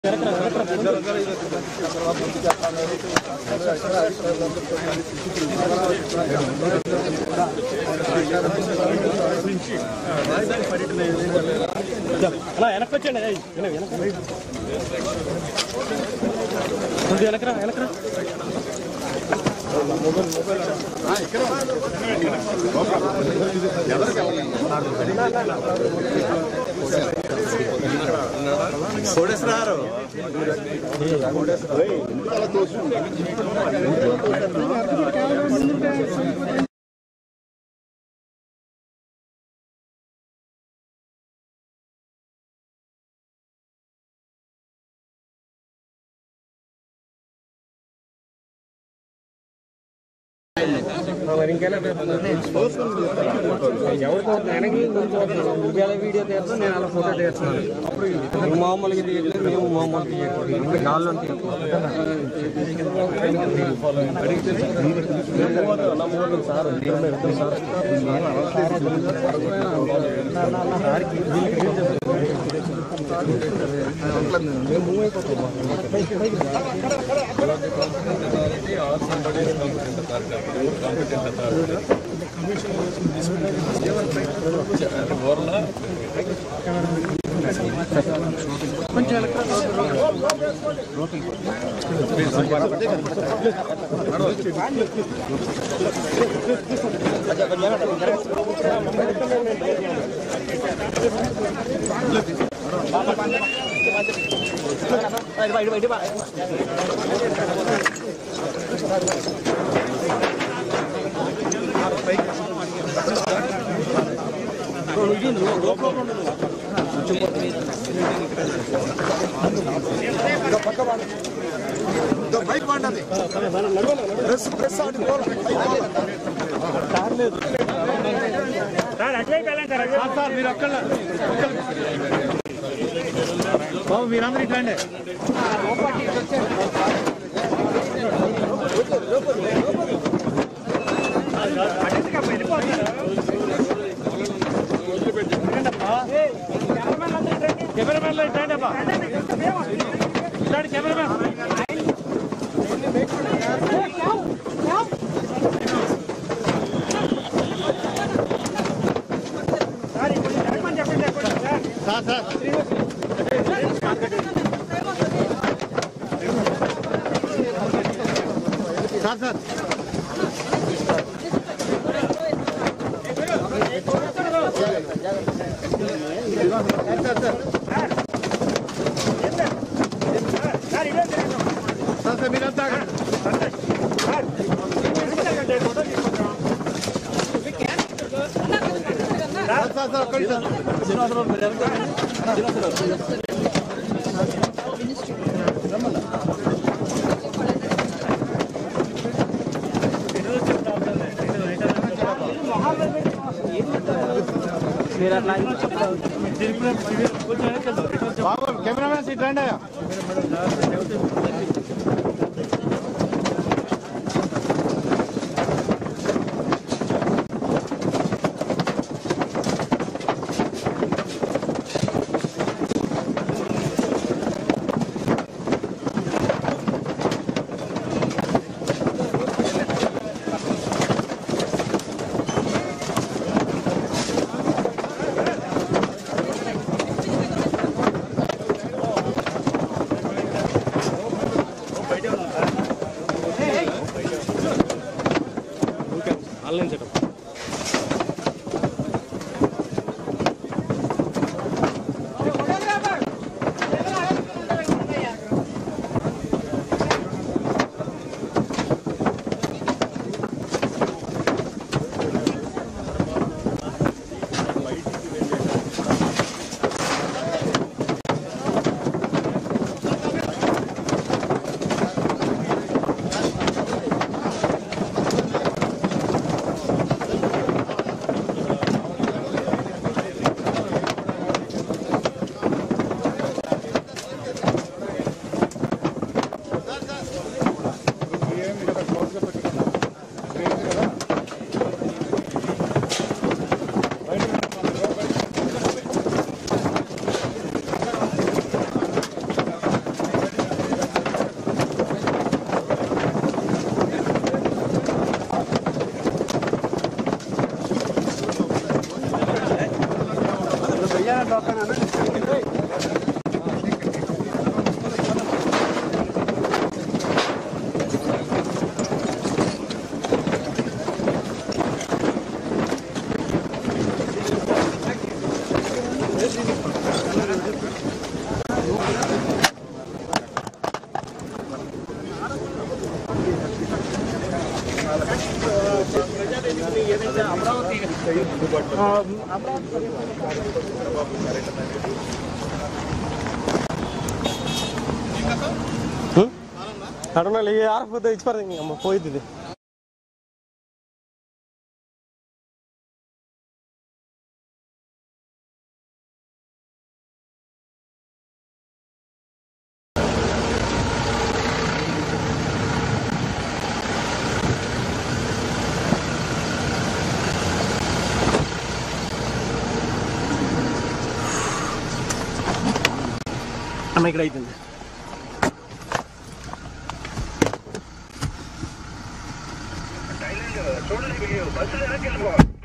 అలా వెనక్కి వచ్చండి ఏయ్, వెనక్కి, వెనక్కి. కొంచెం వెనకరా వెనకరా కోడేశ్వరారు మరి ఇంకేనా ఎవరికో వెనక్కి ఇంకేలా వీడియో తీస్తాం నేను అలా ఫోటో తీస్తున్నాను నువ్వు మామూలుగా తీయట్లేదు మేము మామూలు తీయకూడదు గాల్లో బైక్ పండది ప్రెస్ ప్రెస్ ఆడి పోవాలి బైక్ పోవాలి సార్ మీరు ఒక్కళ్ళ బాబు మీరందరూ ఇట్లాండి కెమెరామెన్లో ఇట్లాండి అబ్బా ఇట్లాంటి cameraman sir sir sir sir sir sir మీరంతా ఆగండి. సార్ సార్ సార్ ఒక్కడి సార్ శ్రీనివాసరావు మీరు ఎంత బాబు కెమెరామెన్ సీట్ రండి అయ్యా అడనాలి ఆరిపోతే ఇచ్చిపోతుంది అమ్మ పోయింది ఇది అమ్మ ఇక్కడ అవుతుంది చూడండి బస్సులు వెనక్కి వెళ్ళిపో